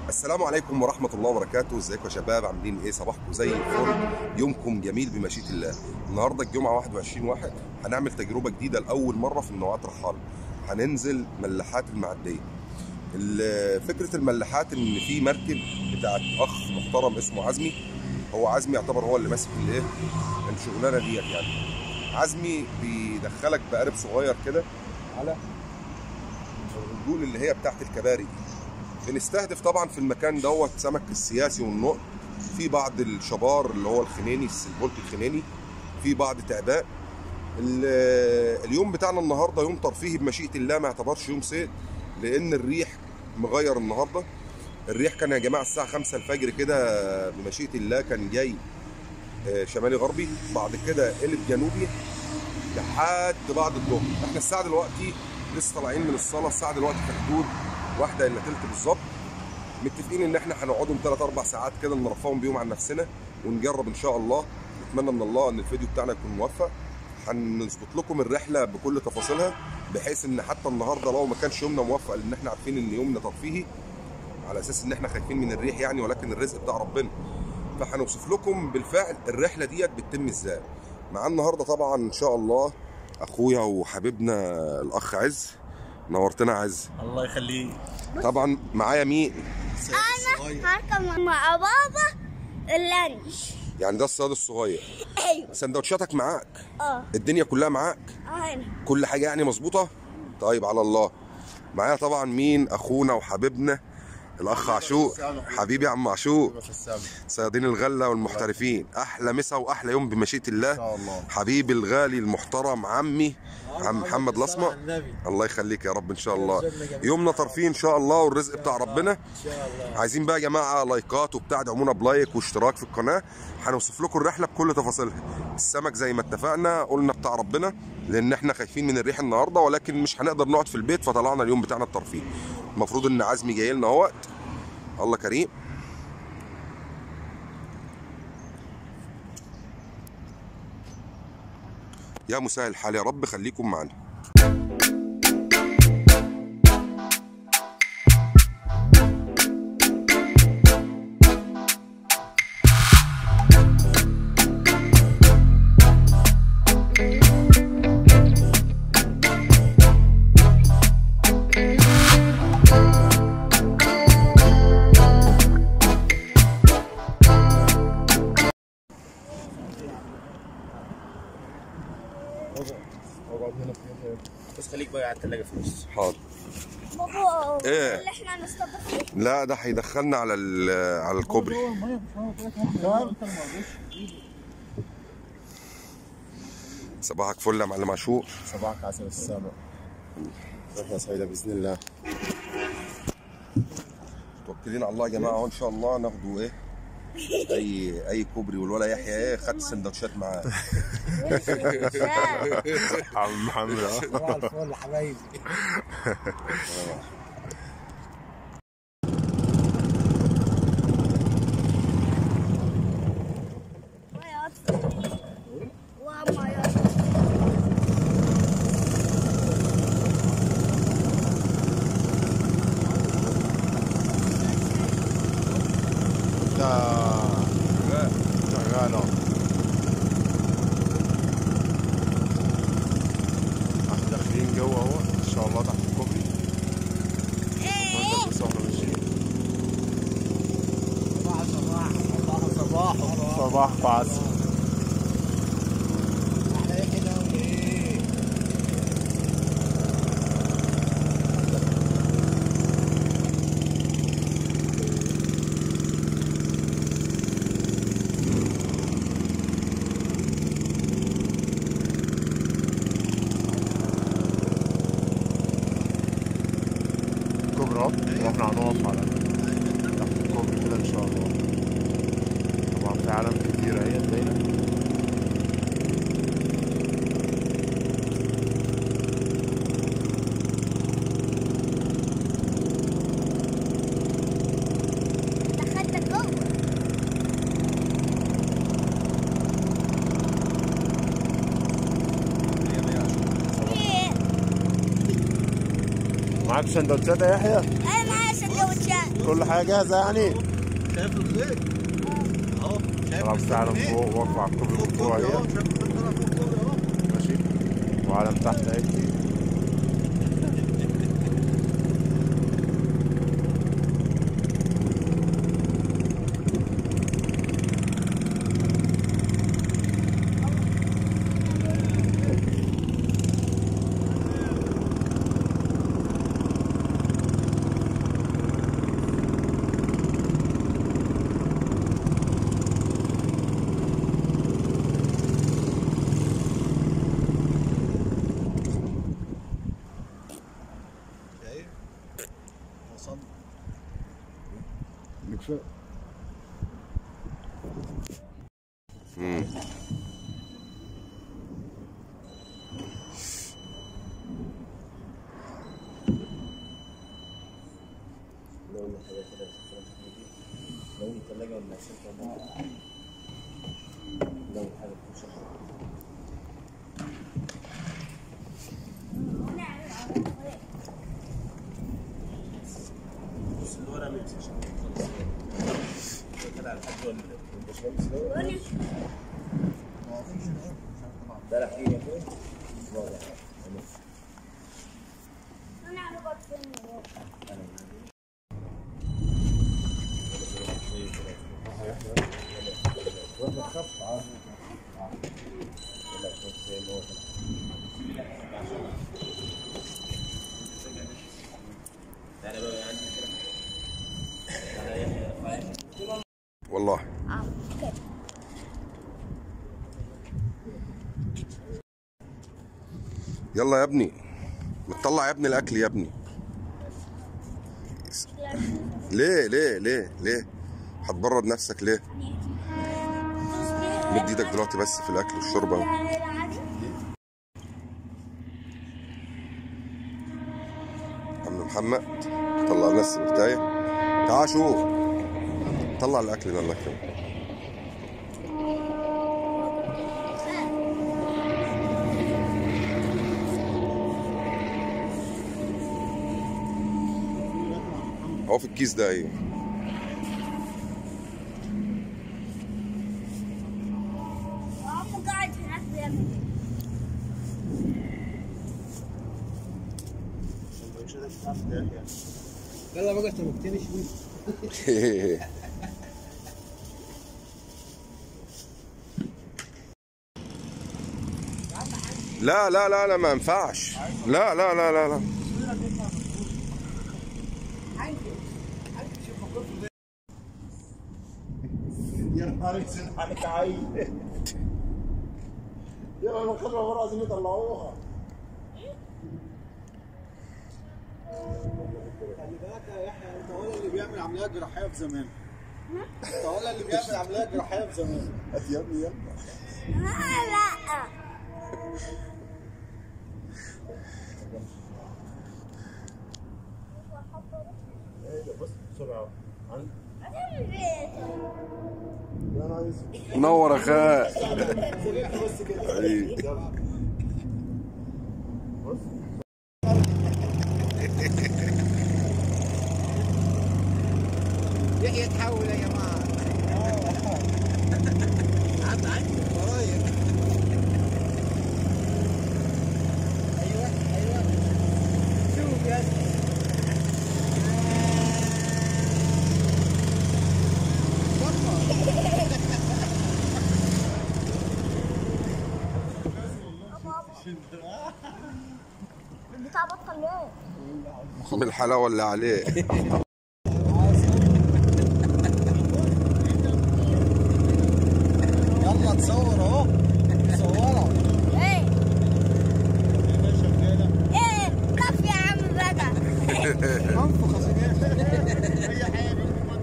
السلام عليكم ورحمة الله وبركاته، ازيكم يا شباب عاملين ايه؟ صباحكم زي الفل، يومكم جميل بمشيئة الله. النهارده الجمعة 21 واحد هنعمل تجربة جديدة لأول مرة في النوعات رحال. هننزل ملاحات المعدية. ال- فكرة الملاحات إن في مركب بتاعت أخ محترم اسمه عزمي هو عزمي يعتبر هو اللي ماسك الايه؟ الشغلانة ديت يعني. عزمي بيدخلك بقارب صغير كده على الرجول اللي هي بتاعت الكباري دي. بنستهدف طبعا في المكان دوت سمك السياسي والنقط في بعض الشبار اللي هو الخنيني البولت الخنيني في بعض تعباء ال- اليوم بتاعنا النهارده يوم ترفيهي بمشيئه الله ما يعتبرش يوم صيد لان الريح مغير النهارده الريح كان يا جماعه الساعه 5 الفجر كده بمشيئه الله كان جاي آه، شمالي غربي بعد كده قلب جنوبي لحد بعد الظهر احنا الساعه دلوقتي لسه طالعين من الصلاه الساعه دلوقتي في حدود واحده الا تلت بالظبط متفقين ان احنا هنقعدهم 3 4 ساعات كده نرفعهم بيهم عن نفسنا ونجرب ان شاء الله نتمنى من الله ان الفيديو بتاعنا يكون موفق هنظبط لكم الرحله بكل تفاصيلها بحيث ان حتى النهارده لو ما كانش يومنا موفق لان احنا عارفين ان يومنا ترفيهي على اساس ان احنا خايفين من الريح يعني ولكن الرزق بتاع ربنا فهنوصف لكم بالفعل الرحله ديت بتتم ازاي معانا النهارده طبعا ان شاء الله اخويا وحبيبنا الاخ عز نورتنا عز الله يخليه طبعا معايا مين هركب مع بابا اللانش يعني ده الصياد الصغير ايوه سندوتشاتك معاك اه الدنيا كلها معاك هنا كل حاجه يعني مظبوطه طيب على الله معايا طبعا مين اخونا وحبيبنا الاخ عاشور حبيبي يا عم عاشور في السابق صيادين الغله والمحترفين احلى مسا واحلى يوم بمشيئه الله شاء الله. حبيبي الغالي المحترم عمي عم محمد الاسمر النبي الله يخليك يا رب ان شاء الله الجنة جميل. يومنا ترفيه ان شاء الله والرزق بتاع ربنا ان شاء الله عايزين بقى يا جماعه لايكات وبتاع دعمونا بلايك واشتراك في القناه هنوصف لكم الرحله بكل تفاصيلها السمك زي ما اتفقنا قلنا بتاع ربنا لان احنا خايفين من الريح النهارده ولكن مش هنقدر نقعد في البيت فطلعنا اليوم بتاعنا الترفيه المفروض ان عزمي جاي لنا اهوت الله كريم يا مسهل الحال يا رب خليكم معانا اقعد هنا في بس خليك بقى على الثلاجه في النص حاضر بابا إيه؟ اللي احنا نصطاد فيه لا ده هيدخلنا على ال- على الكوبري صباحك فل يا معلم عاشور صباحك عسل السابق رحله سعيده باذن الله متوكلين على الله يا جماعه وان شاء الله ناخدوا ايه اي اي كوبري والولا يحيى ايه خد السندوتشات معاه عم محمد صباح الفل حبايبي ميه اطفال وميه اطفال لا شغاله احنا داخلين جوه اهو ان شاء الله تحت الكوبري وانت بس واحنا ماشيين صباح صباح صباح صباح صباح عسل كوبري اهو واحنا هنقف على تحت الكوبري كده ان شاء الله طبعا في علم كتير اهي باينه دخلت جوه ايه معاك سندوتشات يا يحيى؟ انا معايا سندوتشات كل حاجه جاهزه يعني شايف الخيط اهو شايف طبعا في علم مستني فوق واقف على الكوبري من فوق اهو اهي شايف الخيط طالع فوق الكوبري اهو ماشي وعلم تحت اهي شايف وصلنا مم. لون الثلاجة ولا السلطة لون حاجة بتوصل بص الورقة ميكس عشان تخلص طلع الحاج ولا الباشمهندس ده ده راح ايه يا اخويا؟ واضح انا عربت فين تعالى بقى عندي كده والله اه كده يلا يا ابني بتطلع يا ابني الاكل يا ابني ليه ليه ليه ليه هتبرد نفسك ليه مد ايدك دلوقتي بس في الاكل والشرب اهو عم محمد طلع لنا السبرتايه تعال شوف طلع الاكل ده الله يكرمك اهو في الكيس ده ايوه عمو قاعد هناك بيعمل يلا بقى سمكتني شوي لا لا لا لا ما ينفعش لا لا لا لا لا يا نهار اسود عليك عيل يلا المخرة ورا عايزين يطلعوها خلي بالك يا يحيى انت ولا اللي بيعمل عمليه جراحيه في زمان انت ولا اللي بيعمل عمليه جراحيه في زمان هات يا ابني يلا لا لا بص بسرعه عندي هتعمل ايه انا عايز منور يا خال بس كده حبيبي. بص يحيى تحول يا جماعه عد عد ورايا ايوه ايوه شوف يا بتاع بطل ليه من الحلاوه اللي عليه يلا تصور اهو صورها ايه ايه طف يا عم بقى انفخ هي حاجه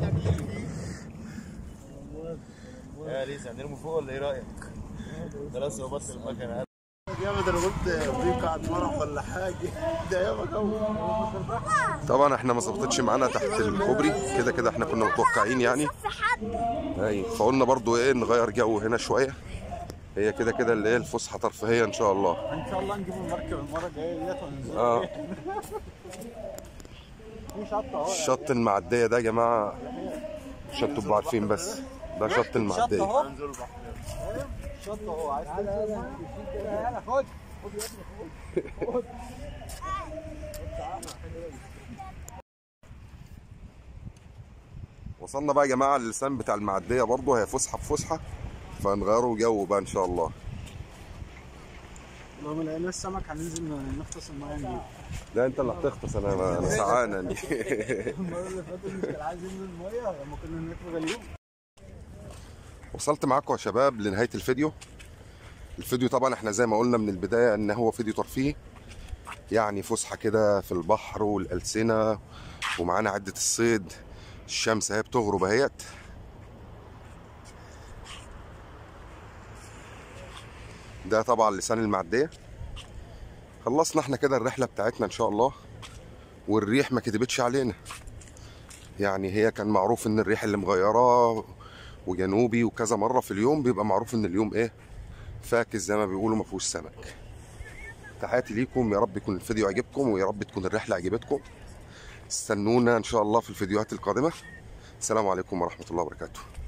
يا ليزا هنرمي فوق ولا ايه رايك؟ خلاص هو بطل المكنه جامد انا قلت في قاعد فرح ولا حاجه ده يابا جو طبعا احنا ما ظبطتش معانا تحت الكوبري كده كده احنا كنا متوقعين يعني في حد ايوه فقلنا برضو ايه نغير جو هنا شويه هي كده كده اللي هي الفسحه ترفيهيه ان شاء الله ان شاء الله نجيب المركب المره الجايه ديت وننزل اه في شط اهو الشط المعديه ده يا جماعه عشان تبقوا عارفين بس ده شط شط المعديه اهو شط اهو عايز تنزل يلا خد وصلنا بقى يا جماعه للسان بتاع المعديه برضه هي فسحه في فسحه فنغيروا جو بقى ان شاء الله لو ما لقيناش سمك هننزل نغطس المايه نجيب لا انت اللي هتغطس انا انا أنا سعان أنا. المره اللي فاتت مش كان عايز ينزل المايه لما كنا هناك في غليون وصلت معاكم يا شباب لنهايه الفيديو الفيديو طبعا احنا زي ما قلنا من البدايه ان هو فيديو ترفيهي يعني فسحه كده في البحر والالسنه ومعانا عده الصيد الشمس اهي بتغرب اهيت ده طبعا لسان المعديه خلصنا احنا كده الرحله بتاعتنا ان شاء الله والريح ما كتبتش علينا يعني هي كان معروف ان الريح اللي مغيره وجنوبي وكذا مره في اليوم بيبقى معروف ان اليوم ايه فاكس زي ما بيقولوا ما فيهوش سمك تحياتي ليكم يا رب يكون الفيديو عجبكم ويا رب تكون الرحله عجبتكم استنونا ان شاء الله في الفيديوهات القادمه السلام عليكم ورحمه الله وبركاته